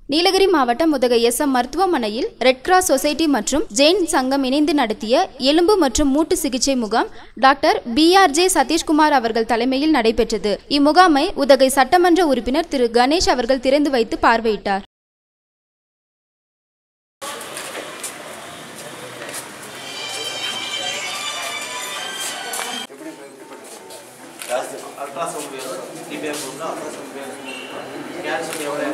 நீலகிரி மாவட்டம் Udhagai S M மருத்துவமனையில் red cross society மற்றும் ஜெயின் சங்கம் இணைந்து நடத்திய எலும்பு மற்றும் மூட்டு சிகிச்சை முகாம் doctor P R J Satheeshkumar அவர்கள் தலைமையில் நடைபெற்றது இம்முகாமை உதகை சட்டமன்ற உறுப்பினர் திரு கணேஷ் அவர்கள் திறந்து வைத்து பார்வையிட்டார் ಜಾಸ್ತಿ ಅಲ್ಟ್ರಾಸೌಂಡ್ ಬೇಕು ಟಿ ಬಿ ಎಫ್ ಉಂಟು ಅಲ್ಟ್ರಾಸೌಂಡ್ ಬೇಕು ಕ್ಯಾಲ್ಸಿಯಂ ಎವಡೆ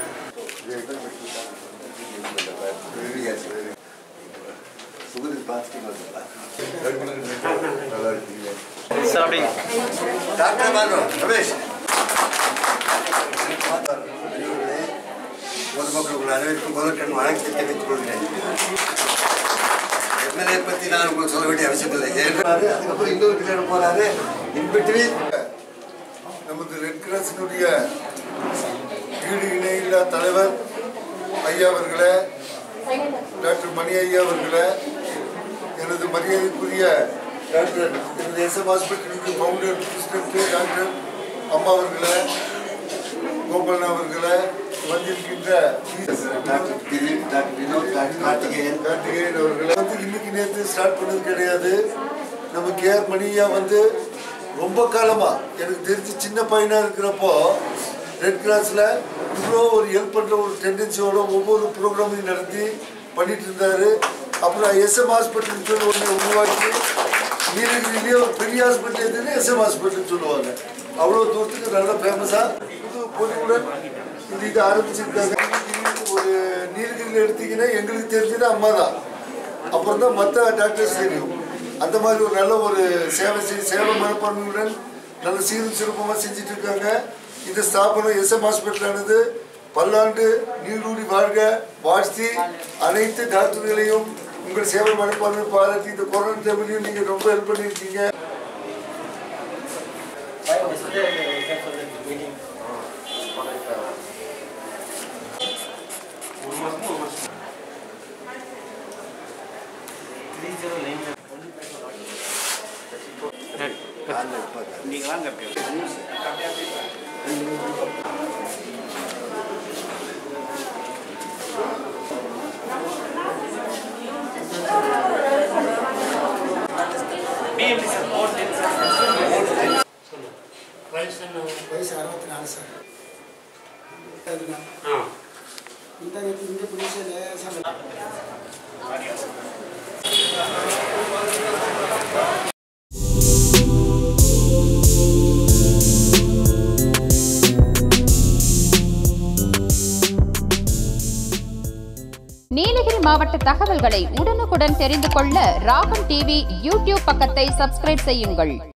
சுகருக்கு பார்த்துட்டு நல்லா இருக்கீங்க ಸರ್ அப்படி டாக்டர் மாறோ ரமேஷ் பொதுமக்கள் உங்கள் அனைவருக்கும் முதற்கண் வணக்கத்தை தெரிவித்துக் கொள்கிறேன் எம்எல்ஏ பற்றி நான் உங்களுக்கு சொல்ல வேண்டிய அவசியம் இல்லை ஏற்கனவே அதுக்கப்புறம் இன்னொரு கிளியர் போறாரு இன்பிட்வீன் நமது ரெட் கிராஸினுடைய ஈடு இணையில்லா தலைவர் ஐயா அவர்களே டாக்டர் மணி ஐயா அவர்களே எனது மரியாதைக்குரிய டாக்டர் எனது எஸ்எம் ஹாஸ்பிட்டலுக்கு ஃபவுண்டர் பிரசிடென்ட் டாக்டர் அம்மா அவர்களே கோபாலன் அவர்களே வந்திருக்கின்ற doctor Dileep doctor Vinod doctor Karthikeyan Karthikeyan அவர்களை வந்து இன்னைக்கு நேற்று ஸ்டார்ட் பண்ணது கிடையாது நம்ம கேஆர் மணியா வந்து ரொம்ப காலமா எனக்கு தெரிஞ்சு சின்ன பையனா இருக்கிறப்போ ரெட் கிராஸ்ல இவ்வளோ ஒரு ஹெல்ப் பண்ற ஒரு டெண்டன்சியோட ஒவ்வொரு ப்ரோக்ராமையும் நடத்தி பண்ணிட்டு இருந்தாரு அப்புறம் எஸ்எம் ஹாஸ்பிட்டல் சொல்லி ஒன்று உருவாக்கி நீலகிரிலேயே ஒரு பெரிய ஹாஸ்பிட்டல் எதுன்னு எஸ்எம் ஹாஸ்பிட்டல் சொல்லுவாங்க அவ்வளோ தூரத்துக்கு நல்ல ஃபேமஸாக புது பொலிவுடன் இந்த இது ஆரம்பிச்சிருக்காங்க நீலகிரி ஒரு நீலகிரியில் எடுத்தீங்கன்னா எங்களுக்கு தெரிஞ்சது அம்மா தான் அப்புறம் தான் மற்ற டாக்டர்ஸ் தெரியும் அந்த மாதிரி ஒரு நல்ல ஒரு சேவை செய் சேவை மனப்பான்மையுடன் நல்ல சீரும் சிறப்பமாக செஞ்சுட்டு இருக்காங்க இந்த ஸ்தாபனம் எஸ்எம் ஹாஸ்பிட்டலானது பல்லாண்டு நீடூடி வாழ்க வாழ்த்தி அனைத்து டாக்டர்களையும் உங்கள் சேவை மனப்பான்மை பாராட்டி இந்த கொரோனா டைம்லையும் நீங்கள் ரொம்ப ஹெல்ப் பண்ணியிருக்கீங்க நீங்களாம் கரெக்ட் பிஎம்டி சார் போர்ட் சார் வயசு அறுபத்தி நாலு சார் அதுதான் இந்த இந்த பிடிச்ச லேசாக நீலகிரி மாவட்ட தகவல்களை உடனுக்குடன் தெரிந்து கொள்ள ராகம் டிவி யூடியூப் பக்கத்தை சப்ஸ்கிரைப் செய்யுங்கள்